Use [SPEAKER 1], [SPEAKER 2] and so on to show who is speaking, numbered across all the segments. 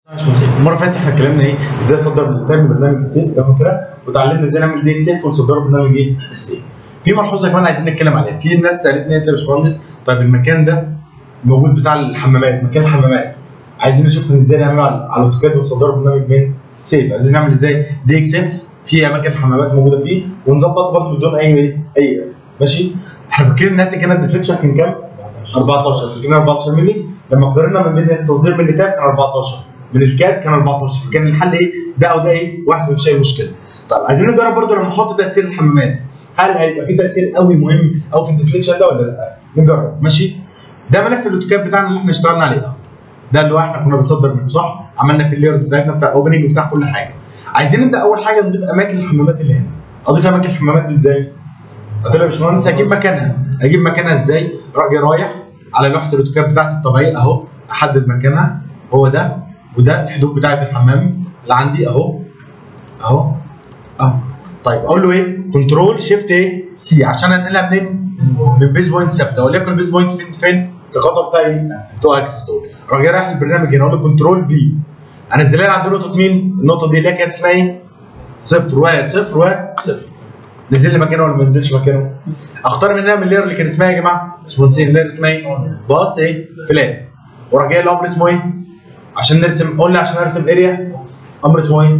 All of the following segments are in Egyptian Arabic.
[SPEAKER 1] مش نصيب المره اللي فاتت احنا اتكلمنا ايه ازاي نصدر تعمل برنامج السيف تمام كده وتعلمنا ازاي نعمل دي اكسل ونصدره برنامج ايه السيف في ملحوظه كمان عايزين نتكلم عليها في ناس سالتني انت يا باشمهندس طيب المكان ده موجود بتاع الحمامات مكان الحمامات عايزين نشوف ازاي نعمله على على الاوتوكاد ونصدره برنامج من السيف عايزين نعمل ازاي دي اكسل في اماكن الحمامات موجوده فيه ونظبط برضه بدون اي ايه اي ماشي احنا فاكرين الناتج هنا الديفليكشن كان كام 14 فاكرين 14 مللي لما قارنا ما بين التصدير من التاب كان 14 من الكات كان 14 فكان الحل ايه ده او ده ايه واحد مفيش اي مشكله طيب عايزين نجرب برضو لما نحط تاثير الحمامات هل هيبقى في تاثير قوي مهم او في الديفليكشن ده ولا لا نجرب ماشي ده ملف الاوتوكاد بتاعنا اللي احنا اشتغلنا عليه ده ده اللي هو احنا كنا بنصدر منه صح عملنا في اللايرز بتاعتنا بتاع الاوبننج بتاع كل حاجه عايزين نبدا اول حاجه نضيف اماكن الحمامات اللي هنا اضيف اماكن الحمامات دي ازاي قلت له يا باشمهندس هجيب مكانها اجيب مكانها ازاي راح جاي رايح على لوحه الاوتوكاد بتاعتي الطبيعيه اهو احدد مكانها هو ده وده الحدود بتاعت الحمام اللي عندي اهو اهو اهو طيب اقول له ايه كنترول شيفت ايه سي عشان انقلها منين من بيز بوينت ثابته وليكن البيز بوينت فين فين الخطوه بتاعي تو اكسس دول راح جاي رايح البرنامج هنا اقول له كنترول في انزلها لي عند نقطه مين النقطه دي اللي هي كانت اسمها ايه صفر وصفر وصفر نزل لي مكانه ولا ما نزلش مكانه اختار منها من اللير اللي كان اسمها يا جماعه مش مهندسين اللير اسمها ايه باص ايه فلات وراح جاي الامر اسمه ايه عشان نرسم قلنا عشان ارسم اريا امر اسمه ايه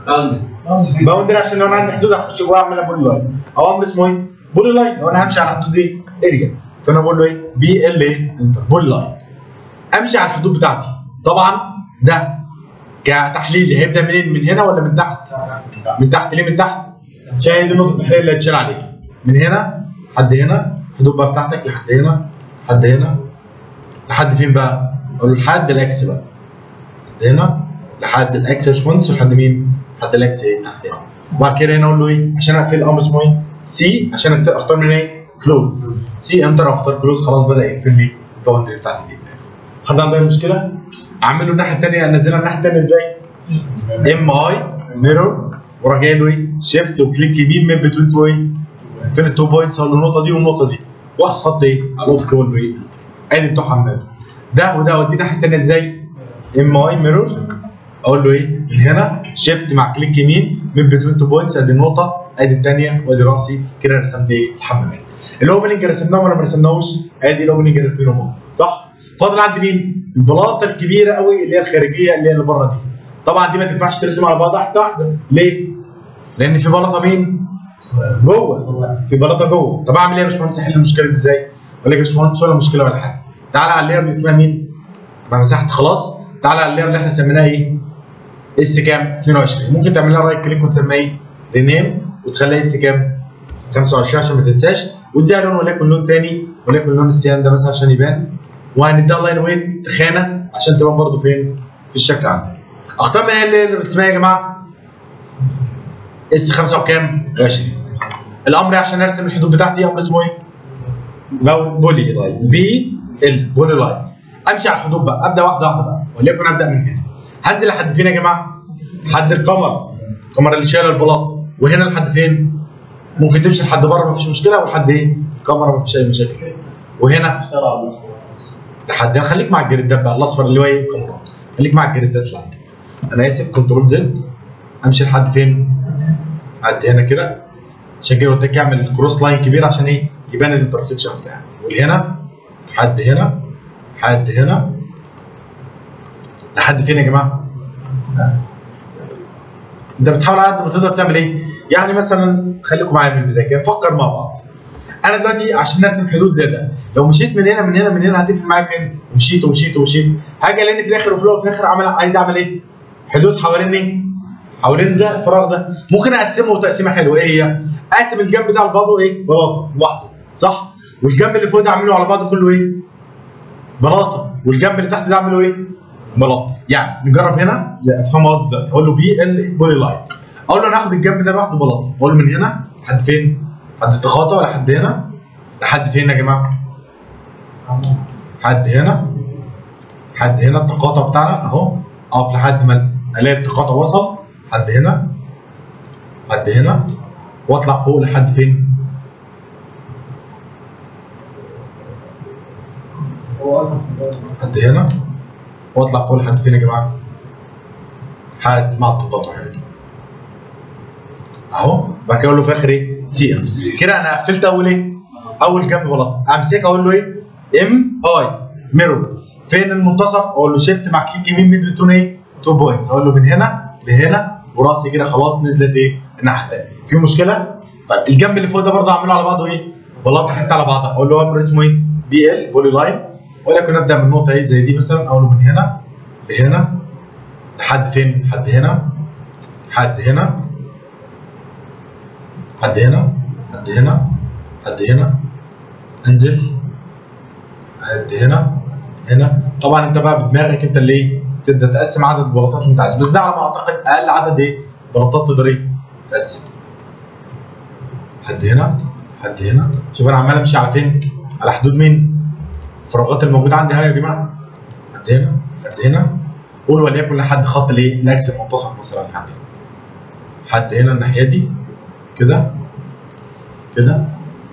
[SPEAKER 1] باوندري عشان لو انا عندي حدود هخش جواها اعملها بولي لاين او امر اسمه ايه بولي لاين لو انا همشي على حدود ايه اريا فانا بقول له ايه بي ال ايه انتر بولي لاين امشي على الحدود بتاعتي طبعا ده كتحليل هيبدا منين من هنا ولا من تحت من تحت ليه من تحت عشان هي دي نقطه التحليل اللي هتشال عليك من هنا لحد هنا الحدود بقى بتاعتك لحد هنا لحد هنا لحد فين بقى اقول له لحد الاكس بقى لحد هنا لحد الاكس يا باشمهندس ولحد مين لحد الاكس ايه تحت هنا وبعد كده هنا اقول له ايه عشان اقفل الامر اسمه ايه سي عشان اختار من ايه كلوز سي انتر اختار كلوز خلاص بدا يقفل لي الباوندري بتاعتي دي حد عنده اي مشكله اعمله الناحيه الثانيه انزلها الناحيه الثانيه ازاي ام اي ميرور وراح جاي له ايه شيفت وكليك يمين من بتوين تو ايه فين التو بوينتس اقول له النقطه دي والنقطه دي واخد خط ايه على الافق اقول له ايه ادي بتوع حمام ده وده اوديه الناحيه الثانيه ازاي ام اي ميرور اقول له ايه من هنا شيفت مع كليك يمين من بتوين تو بوينتس ادي النقطه ادي الثانيه وادي راسي كده رسمت ايه الحمامات الاوبننج رسمناهم ولا ما رسمناهوش ادي الاوبننج رسمينهم اهو صح فاضل عندي مين البلاطه الكبيره قوي اللي هي الخارجيه اللي هي اللي بره دي طبعا دي ما تنفعش ترسم على بعض واحده واحده ليه لان في بلاطه مين جوه في بلاطه جوه طب اعمل ايه يا باشمهندس احل المشكله دي ازاي اقول لك يا باشمهندس ولا مشكله ولا حاجه تعالى على اللير اللي اسمها مين انا مسحت خلاص تعالى على اللير اللي احنا سميناها ايه اس كام 22 ممكن تعمل لها رايت كليك وتسميها ايه رينيم وتخليها اس كام 25 عشان ما تنساش واديها لون وليكن لون ثاني وليكن لون السيان ده مثلا عشان يبان وهنديها لاين ويت تخانه عشان تبان برده فين في الشكل عندنا اختار من هنا اللي اسمها يا جماعه اس 5 وكام 20 الامر عشان ارسم الحدود بتاعتي امر اسمه ايه بولي لاين بي ال بولي لاين امشي على الحدود بقى ابدا واحده واحده بقى وليكن ابدا من هنا هنزل لحد فين يا جماعه لحد القمر القمر اللي شايل البلاطه وهنا لحد فين ممكن تمشي لحد بره مفيش مشكله ولحد ايه الكاميرا مفيش اي مشاكل وهنا لحد هنا خليك مع الجريدات بقى الاصفر اللي هو ايه الكاميرات خليك مع الجريدات اللي عندك انا اسف كنترول زد امشي لحد فين لحد هنا كده عشان كده قلت لك اعمل كروس لاين كبير عشان ايه يبان الانترسكشن بتاعك وهنا لحد هنا لحد هنا لحد فين يا جماعه انت بتحاول على قد ما تقدر تعمل ايه يعني مثلا خليكم معايا من البدايه كده نفكر مع بعض انا دلوقتي عشان ارسم حدود زي ده لو مشيت من هنا من هنا من هنا هتفرق معايا فين مشيت ومشيت ومشيت هاجي لان في الاخر وفي الاول وفي الاخر عمل عايز اعمل ايه حدود حوالين ايه حوالين ده الفراغ ده ممكن اقسمه تقسيمه حلوه ايه هي اقسم الجنب ده على بعضه ايه بلاطه لوحده صح والجنب اللي فوق ده اعمله على بعضه كله ايه بلاطه والجنب اللي تحت ده اعمله ايه بلاطه يعني نجرب هنا زي اتفهم قصدي دلوقتي اقول له بي ال بولي لاين اقول له انا هاخد الجنب ده لوحده بلاطه اقول له من هنا لحد فين لحد التقاطع لحد هنا لحد فين يا جماعه لحد هنا لحد هنا التقاطع بتاعنا اهو اقف لحد ما الاقي التقاطع وصل لحد هنا لحد هنا واطلع فوق لحد فين
[SPEAKER 2] هو اصلا
[SPEAKER 1] لحد هنا واطلع فوق لحد فين يا جماعه حد مع التقاطع هنا اهو بعد كده اقول له في الاخر ايه سي اف كده انا قفلت اول ايه اول جنب بلاطه امسك اقول له ايه ام اي ميرور فين المنتصف اقول له شيفت مع كليك يمين ميد بتون ايه 2 بوينتس اقول له من هنا لهنا وراسي كده خلاص نزلت ايه الناحيه الثانيه في مشكله طيب الجنب اللي فوق ده برضه اعمله على بعضه ايه بلاطه حته على بعضها اقول له امر اسمه ايه بي ال بولي لاين ولكن ابدا من نقطه ايه زي دي مثلا اقول له من هنا لهنا لحد فين لحد هنا لحد هنا لحد هنا لحد هنا لحد هنا انزل لحد هنا هنا طبعا انت بقى بدماغك انت اللي ايه تبدا تقسم عدد البلاطات اللي انت عايزه بس ده على ما اعتقد اقل عدد ايه بلاطات تقدر ايه تقسم لحد هنا لحد هنا شوف انا عمال امشي على فين على حدود مين الفراغات الموجوده عندي اهي يا جماعه لحد هنا لحد هنا قول وليكن لحد خط الايه الاكس المنتصف مثلا لحد هنا لحد هنا الناحيه دي كده كده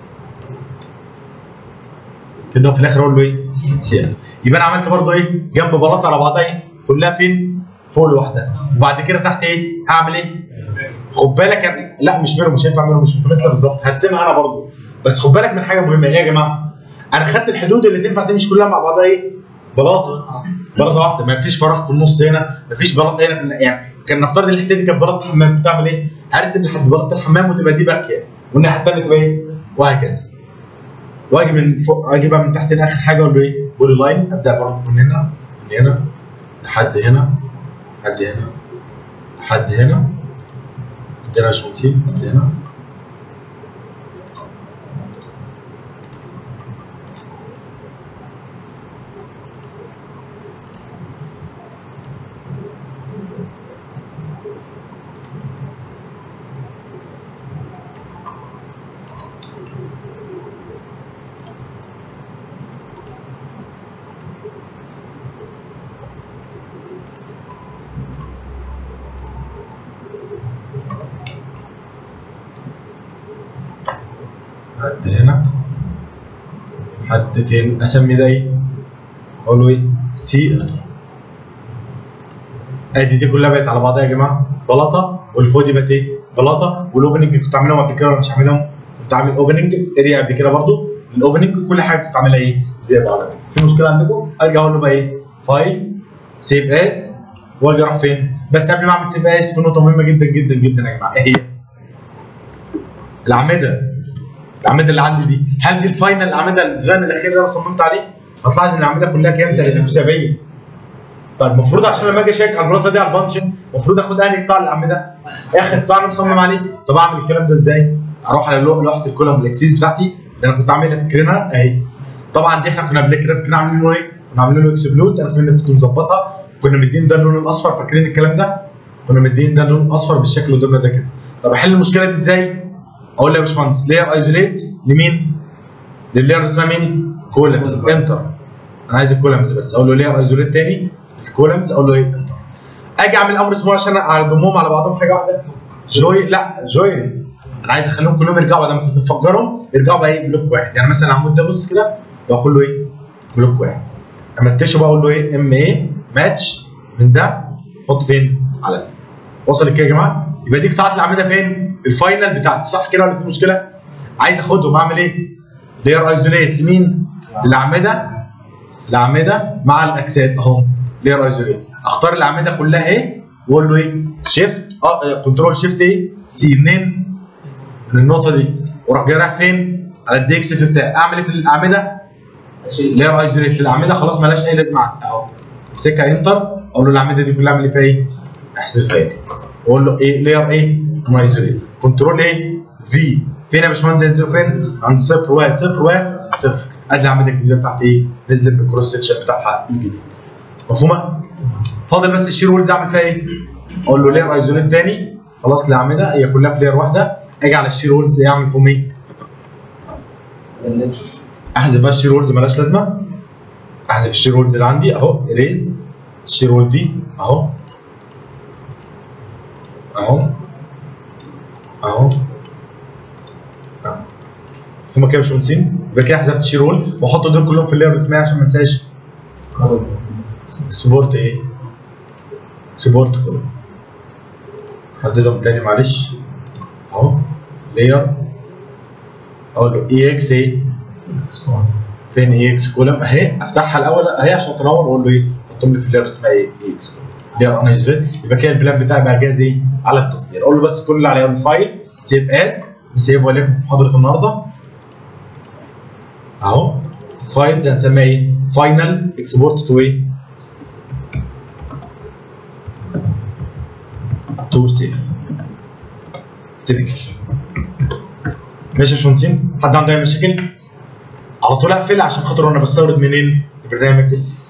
[SPEAKER 1] كده وفي الاخر اقول له ايه سي اف يبقى انا عملت برضو ايه جنب بلاطه على بعضها ايه كلها فين فوق لوحدها وبعد كده تحت ايه هعمل ايه خد بالك أنا- لا مش ميرو مش هينفع ميرو مش متماثله بالظبط هرسمها انا برضو بس خد بالك من حاجه مهمه ايه يا جماعه انا خدت الحدود اللي تنفع تمشي كلها مع بعضها ايه بلاطه بلاطه واحده ما فيش فراغ في النص هنا ما فيش بلاطه هنا يعني كان نفترض الحته دي كانت بلاطه حمام كنت اعمل ايه؟ هرسم لحد بلاطه الحمام وتبقى دي باكيه والناحيه الثانيه تبقى ايه؟ وهكذا واجي من فوق اجي بقى من تحت هنا اخر حاجه اقول له ايه؟ بولي لاين ابدا برضه من هنا من هنا لحد هنا لحد هنا لحد هنا لحد هنا يا باشمهندسين لحد هنا لحد هنا لحد فين اسمي ده ايه؟ اقول له ايه؟ سي ادي دي كلها بقت على بعضها يا جماعه بلاطه واللي فوق دي بقت ايه؟ بلاطه والاوبننج كنت عاملهم قبل كده ولا مش عاملهم؟ كنت عامل اوبننج اريا قبل كده برضو الاوبننج كل حاجه كنت عاملها ايه؟ زياده على كده في مشكله عندكم؟ ارجع اقول له بقى ايه؟ فايل سيف اس واجي اروح فين؟ بس قبل ما اعمل سيف اس في نقطه مهمه جدا جدا جدا يا جماعه ايه هي؟ الاعمده الاعمده اللي عندي دي هل دي الفاينل الاعمده الديزاين الاخير اللي انا صممت عليه؟ هتلاحظ ان الاعمده كلها كام؟ 30 في 70 طيب المفروض عشان لما اجي اشيك على البلاطه دي على البانشن المفروض اخد انهي قطاع الاعمده؟ اخر قطاع انا مصمم عليه طب اعمل الكلام ده ازاي؟ اروح على لو- لوحه الكولوم الاكسيس بتاعتي اللي انا كنت عاملها فاكرينها اهي طبعا دي احنا كنا قبل كده فاكرين عاملين له ايه؟ كنا عاملين له اكسبلود انا كنا كنت مظبطها كنا مدين ده اللون الاصفر فاكرين الكلام ده؟ كنا مدين ده اللون الاصفر بالشكل اللي قدامنا ده كده طب احل المشكله دي ازاي؟ اقول له يا باشمهندس لاير ايزوليت لمين؟ لللاير اسمها مين؟ كولمز انتر انا عايز الكولمز بس اقول له لاير ايزوليت تاني الكولمز اقول له ايه؟ انتر اجي اعمل امر اسمه عشان اضمهم على بعضهم حاجه واحده جوي لا جوين انا عايز اخليهم كلهم يرجعوا لما كنت مفجرهم يرجعوا بقى ايه بلوك واحد يعني مثلا العمود ده بص كده بقول له ايه؟ بلوك واحد امتشه بقى اقول له ايه؟ ام ايه ماتش من ده حط فين؟ على ده وصل كده يا جماعه؟ يبقى دي قطعه الاعمده فين؟ الفاينل بتاعتي صح كده ولا في مشكله؟ عايز اخدهم اعمل ايه؟ لير ايزوليت لمين؟ للاعمده الاعمده مع الاجساد اهو لير ايزوليت اختار الاعمده كلها ايه؟ واقول له ايه؟ شيفت اه كنترول شيفت ايه؟ سي منين؟ من النقطه دي واروح جاي رايح فين؟ على الدي اكس بتاعي اعمل ايه في الاعمده؟ لير ايزوليت للاعمده خلاص مالهاش اي لازمه عندي اهو امسكها انتر اقول له الاعمده دي كلها اعمل ايه فيها ايه؟ احذف فيها واقول له ايه لير ايه؟ ايزوليت كنترول ايه؟ في فين يا باشمهندس ينزلوا فين؟ عند صفر و صفر و صفر ادي الاعمده الجديده بتاعتي ايه؟ نزلت بالكروس سكشن بتاعها الجديد مفهومه؟ فاضل بس الشير ويلز اعمل فيها ايه؟ اقول له لير ايزوليت تاني خلاص الاعمده هي كلها في لير واحده اجي على الشير ويلز اعمل فيهم ايه؟ احذف بقى الشير وولز مالهاش لازمه احذف الشير وولز اللي عندي اهو اريز الشير وول دي اهو اهو اهو اهو ثم كده يا باشمهندسين يبقى كده حذفت الشير وول واحط دول كلهم في اللير الرسميه عشان ما انساش سبورت ايه؟ سبورت كله حددهم تاني معلش اهو لاير اقول له اي اكس ايه فين اي اكس كولم اهي افتحها الاول اهي عشان تنور واقول له ايه حطهم لي في اللير اسمها ايه اي اكس لير انا يبقى كده البلان بتاعي بقى جاهز ايه على التصدير اقول له بس كل اللي عليه الفايل سيف از نسيف وليكن في محاضره النهارده اهو فايلز هنسميها ايه فاينل اكسبورت تو ايه تو سيف تيبيكال ماشي يا باشمهندسين حد عنده اي مشاكل على طول اقفل عشان خاطر انا بستورد منين البرنامج السيف